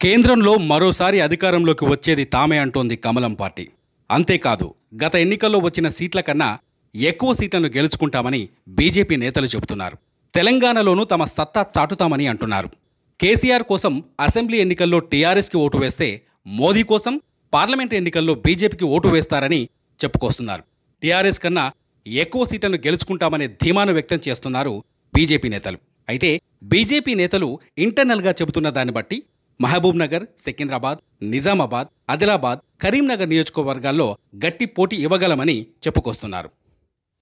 కేంద్రంలో మరోసారి అధికారంలోకి వచ్చేది తామే అంటోంది కమలం పార్టీ అంతేకాదు గత ఎన్నికల్లో వచ్చిన సీట్ల కన్నా ఎక్కువ సీట్లను గెలుచుకుంటామని బీజేపీ నేతలు చెబుతున్నారు తెలంగాణలోనూ తమ సత్తా చాటుతామని అంటున్నారు కేసీఆర్ కోసం అసెంబ్లీ ఎన్నికల్లో టీఆర్ఎస్కి ఓటు వేస్తే మోదీ కోసం పార్లమెంట్ ఎన్నికల్లో బీజేపీకి ఓటు వేస్తారని చెప్పుకొస్తున్నారు టీఆర్ఎస్ కన్నా ఎక్కువ సీట్లను గెలుచుకుంటామనే ధీమాను వ్యక్తం చేస్తున్నారు బీజేపీ నేతలు అయితే బీజేపీ నేతలు ఇంటర్నల్గా చెబుతున్న దాన్ని బట్టి మహబూబ్ నగర్ సికింద్రాబాద్ నిజామాబాద్ ఆదిలాబాద్ కరీంనగర్ నియోజకవర్గాల్లో గట్టి పోటీ ఇవ్వగలమని చెప్పుకొస్తున్నారు